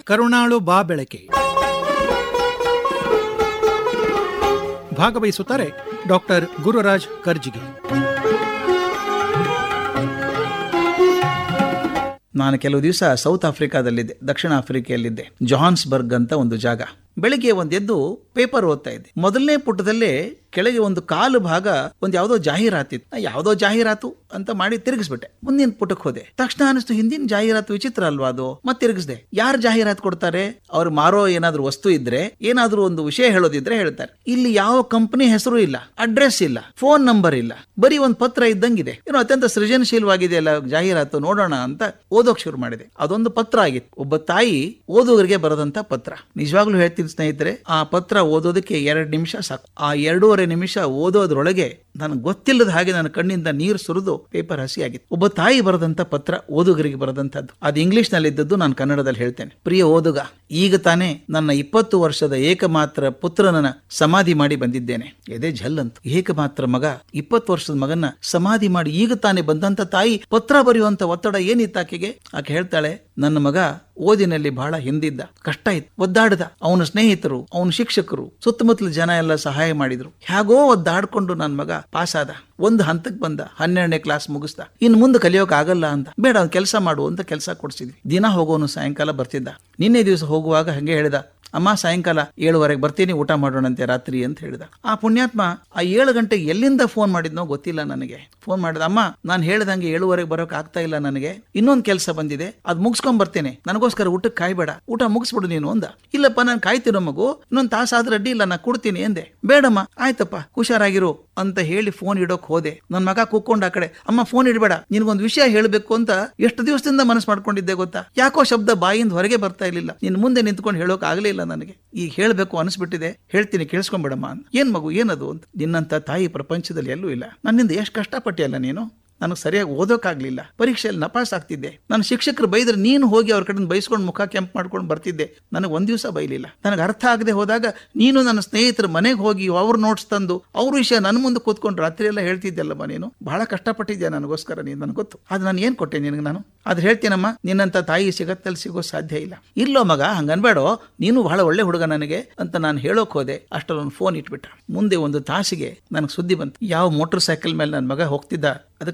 ಕರುಣಾಳು ಬಾ ಬೆಳಕೆ ಭಾಗವಹಿಸುತ್ತಾರೆ ಡಾಕ್ಟರ್ ಗುರುರಾಜ್ ಕರ್ಜಿಗೆ ನಾನು ಕೆಲವು ದಿವಸ ಸೌತ್ ಆಫ್ರಿಕಾದಲ್ಲಿದ್ದೆ ದಕ್ಷಿಣ ಆಫ್ರಿಕೆಯಲ್ಲಿದ್ದೆ ಜೊಹಾನ್ಸ್ಬರ್ಗ್ ಅಂತ ಒಂದು ಜಾಗ ಬೆಳಿಗ್ಗೆ ಒಂದೆದ್ದು ಪೇಪರ್ ಓದ್ತಾ ಇದ್ದೆ ಮೊದಲನೇ ಪುಟದಲ್ಲೇ ಕೆಳಗೆ ಒಂದು ಕಾಲು ಭಾಗ ಒಂದು ಯಾವುದೋ ಜಾಹೀರಾತಿತ್ತು ನಾ ಯಾವುದೋ ಜಾಹೀರಾತು ಅಂತ ಮಾಡಿ ತಿರುಗಿಸ್ಬಿಟ್ಟೆ ಮುಂದಿನ ಪುಟಕ್ಕೆ ಹೋದೆ ತಕ್ಷಣ ಅನಿಸ್ತು ಹಿಂದಿನ ಜಾಹೀರಾತು ವಿಚಿತ್ರ ಅಲ್ವಾ ಅದು ಮತ್ತೆ ತಿರುಗಿಸ್ದೆ ಯಾರು ಜಾಹೀರಾತು ಕೊಡ್ತಾರೆ ಅವ್ರು ಮಾರೋ ಏನಾದ್ರೂ ವಸ್ತು ಇದ್ರೆ ಏನಾದ್ರೂ ಒಂದು ವಿಷಯ ಹೇಳೋದಿದ್ರೆ ಹೇಳ್ತಾರೆ ಇಲ್ಲಿ ಯಾವ ಕಂಪನಿ ಹೆಸರು ಇಲ್ಲ ಅಡ್ರೆಸ್ ಇಲ್ಲ ಫೋನ್ ನಂಬರ್ ಇಲ್ಲ ಬರೀ ಒಂದು ಪತ್ರ ಇದ್ದಂಗಿದೆ ಏನೋ ಅತ್ಯಂತ ಸೃಜನಶೀಲವಾಗಿದೆ ಅಲ್ಲ ಜಾಹೀರಾತು ನೋಡೋಣ ಅಂತ ಓದೋಕ್ ಶುರು ಮಾಡಿದೆ ಅದೊಂದು ಪತ್ರ ಆಗಿತ್ತು ಒಬ್ಬ ತಾಯಿ ಓದುಗರಿಗೆ ಬರೆದಂತ ಪತ್ರ ನಿಜವಾಗ್ಲೂ ಹೇಳ್ತೀನಿ ಸ್ನೇಹಿತರೆ ಆ ಪತ್ರ ಓದೋದಕ್ಕೆ ಎರಡು ನಿಮಿಷ ಸಾಕು ಆ ಎರಡೂವರೆ ನಿಮಿಷ ಓದೋದ್ರೊಳಗೆ ನನಗೆ ಗೊತ್ತಿಲ್ಲದ ಹಾಗೆ ನನ್ನ ಕಣ್ಣಿಂದ ನೀರು ಸುರಿದು ಪೇಪರ್ ಹಸಿಯಾಗಿತ್ತು ಒಬ್ಬ ತಾಯಿ ಬರೆದಂತ ಪತ್ರ ಓದುಗರಿಗೆ ಬರೆದಂತದ್ದು ಅದು ಇಂಗ್ಲಿಷ್ ನಲ್ಲಿ ಇದ್ದದ್ದು ನಾನು ಕನ್ನಡದಲ್ಲಿ ಹೇಳ್ತೇನೆ ಪ್ರಿಯ ಓದುಗ ಈಗ ತಾನೇ ನನ್ನ ಇಪ್ಪತ್ತು ವರ್ಷದ ಏಕಮಾತ್ರ ಪುತ್ರನನ್ನ ಸಮಾಧಿ ಮಾಡಿ ಬಂದಿದ್ದೇನೆ ಎದೆ ಝಲ್ ಅಂತ ಏಕಮಾತ್ರ ಮಗ ಇಪ್ಪತ್ತು ವರ್ಷದ ಮಗನ್ನ ಸಮಾಧಿ ಮಾಡಿ ಈಗ ತಾನೇ ಬಂದಂತ ತಾಯಿ ಪತ್ರ ಬರೆಯುವಂತ ಒತ್ತಡ ಏನಿತ್ತು ಆಕೆಗೆ ಆಕೆ ಹೇಳ್ತಾಳೆ ನನ್ನ ಮಗ ಓದಿನಲ್ಲಿ ಬಹಳ ಹಿಂದಿದ್ದ ಕಷ್ಟ ಇತ್ತು ಒದ್ದಾಡ್ದ ಅವನ ಸ್ನೇಹಿತರು ಅವನ ಶಿಕ್ಷಕರು ಸುತ್ತಮುತ್ತಲ ಜನ ಎಲ್ಲ ಸಹಾಯ ಮಾಡಿದ್ರು ಹೇಗೋ ಒದ್ದಾಡ್ಕೊಂಡು ನನ್ನ ಮಗ ಪಾಸ್ ಆದ ಒಂದು ಹಂತಕ್ಕೆ ಬಂದ ಹನ್ನೆರಡನೇ ಕ್ಲಾಸ್ ಮುಗಿಸ್ದ ಇನ್ನು ಮುಂದೆ ಕಲಿಯೋಕೆ ಆಗಲ್ಲ ಅಂತ ಬೇಡ ಅವ್ನು ಕೆಲಸ ಮಾಡು ಅಂತ ಕೆಲಸ ಕೊಡ್ಸಿದ್ವಿ ದಿನ ಹೋಗೋನು ಸಾಯಂಕಾಲ ಬರ್ತಿದ್ದ ನಿನ್ನೆ ದಿವಸ ಹೋಗುವಾಗ ಹಂಗೆ ಹೇಳಿದ ಅಮ್ಮ ಸಾಯಂಕಾಲ ಏಳುವರೆಗೆ ಬರ್ತೀನಿ ಊಟ ಮಾಡೋಣಂತೆ ರಾತ್ರಿ ಅಂತ ಹೇಳಿದ ಆ ಪುಣ್ಯಾತ್ಮ ಆ ಏಳು ಗಂಟೆಗೆ ಎಲ್ಲಿಂದ ಫೋನ್ ಮಾಡಿದ್ನೋ ಗೊತ್ತಿಲ್ಲ ನನಗೆ ಫೋನ್ ಮಾಡಿದ ಅಮ್ಮ ನಾನು ಹೇಳ್ದಂಗೆ ಏಳುವರೆಗೆ ಬರೋಕೆ ಆಗ್ತಾ ಇಲ್ಲ ನನಗೆ ಇನ್ನೊಂದು ಕೆಲಸ ಬಂದಿದೆ ಅದ್ ಮುಗಿಸ್ಕೊಂಡ್ ಬರ್ತೇನೆ ನನಗೋಸ್ಕರ ಊಟಕ್ಕೆ ಕಾಯ್ಬೇಡ ಊಟ ಮುಗಿಸ್ಬಿಡು ನೀನು ಅಂದ ಇಲ್ಲಪ್ಪ ನಾನು ಕಾಯ್ತಿರೋ ಮಗು ಇನ್ನೊಂದು ತಾಸಾದ್ರೆ ಅಡ್ಡಿ ಇಲ್ಲ ನಾನು ಕೊಡ್ತೀನಿ ಎಂದೆ ಬೇಡಮ್ಮ ಆಯ್ತಪ್ಪ ಹುಷಾರಾಗಿರು ಅಂತ ಹೇಳಿ ಫೋನ್ ಇಡೋಕ್ ಹೋದೆ ನನ್ನ ಮಗ ಕೂತ್ಕೊಂಡ್ ಆ ಕಡೆ ಅಮ್ಮ ಫೋನ್ ಇಡಬೇಡ ನಿನ್ಗೊಂದು ವಿಷಯ ಹೇಳಬೇಕು ಅಂತ ಎಷ್ಟು ದಿವಸದಿಂದ ಮನಸ್ಸು ಮಾಡ್ಕೊಂಡಿದ್ದೆ ಗೊತ್ತಾ ಯಾಕೋ ಶಬ್ದ ಬಾಯಿಂದ ಹೊರಗೆ ಬರ್ತಾ ಇರ್ಲಿಲ್ಲ ನಿನ್ ಮುಂದೆ ನಿಂತ್ಕೊಂಡು ಹೇಳೋಕ್ ಆಗ್ಲಿಲ್ಲ ನನಗೆ ಈಗ ಹೇಳಬೇಕು ಅನಿಸ್ಬಿಟ್ಟಿದೆ ಹೇಳ್ತೀನಿ ಕೇಳಿಸ್ಕೊಂಡ್ಬಿಡಮ್ಮ ಅಂತ ಏನ್ ಮಗು ಏನದು ಅಂತ ನಿನ್ನಂತ ತಾಯಿ ಪ್ರಪಂಚದಲ್ಲಿ ಎಲ್ಲೂ ಇಲ್ಲ ನನ್ನಿಂದ ಎಷ್ಟು ಕಷ್ಟಪಟ್ಟಿಯಲ್ಲ ನೀನು ನನಗೆ ಸರಿಯಾಗಿ ಓದೋಕ್ಕಾಗ್ಲಿಲ್ಲ ಪರೀಕ್ಷೆಯಲ್ಲಿ ನಪಾಸ್ ಆಗ್ತಿದ್ದೆ ನನ್ನ ಶಿಕ್ಷಕರು ಬೈದ್ರೆ ನೀನು ಹೋಗಿ ಅವ್ರ ಕಡೆ ಬೈಸ್ಕೊಂಡು ಮುಖ ಕೆಂಪು ಮಾಡ್ಕೊಂಡು ಬರ್ತಿದ್ದೆ ನನಗೆ ಒಂದ್ ದಿವಸ ಬೈಲಿಲ್ಲ ನನಗೆ ಅರ್ಥ ಆಗದೆ ಹೋದಾಗ ನೀನು ನನ್ನ ಸ್ನೇಹಿತರ ಮನೆಗೆ ಹೋಗಿ ಅವ್ರ ನೋಟ್ಸ್ ತಂದು ಅವ್ರ ವಿಷಯ ನನ್ನ ಮುಂದೆ ಕೂತ್ಕೊಂಡು ರಾತ್ರಿ ಎಲ್ಲ ಹೇಳ್ತಿದ್ದಲ್ಲಮ್ಮ ನೀನು ಬಹಳ ಕಷ್ಟಪಟ್ಟಿದ್ಯಾ ನನಗೋಸ್ಕರ ನೀನು ನನಗೆ ಗೊತ್ತು ಅದು ನಾನು ಏನು ಕೊಟ್ಟೆ ನಿನಗೆ ನಾನು ಆದ್ರೆ ಹೇಳ್ತೀನಮ್ಮ ನಿನ್ನಂತ ತಾಯಿ ಸಿಗತ್ತಲ್ಲಿ ಸಿಗೋ ಸಾಧ್ಯ ಇಲ್ಲ ಇಲ್ಲೋ ಮಗ ಹಂಗನ್ಬೇಡೋ ನೀನು ಬಹಳ ಒಳ್ಳೆ ಹುಡುಗ ನನಗೆ ಅಂತ ನಾನು ಹೇಳೋಕ್ ಹೋದೆ ಅಷ್ಟರಲ್ಲಿ ಒಂದು ಫೋನ್ ಇಟ್ಬಿಟ್ಟ ಮುಂದೆ ಒಂದು ತಾಸಿಗೆ ನನಗೆ ಸುದ್ದಿ ಬಂತು ಯಾವ ಮೋಟರ್ ಸೈಕಲ್ ಮೇಲೆ ನನ್ನ ಮಗ ಹೋಗ್ತಿದ್ದ ಅದಕ್ಕೆ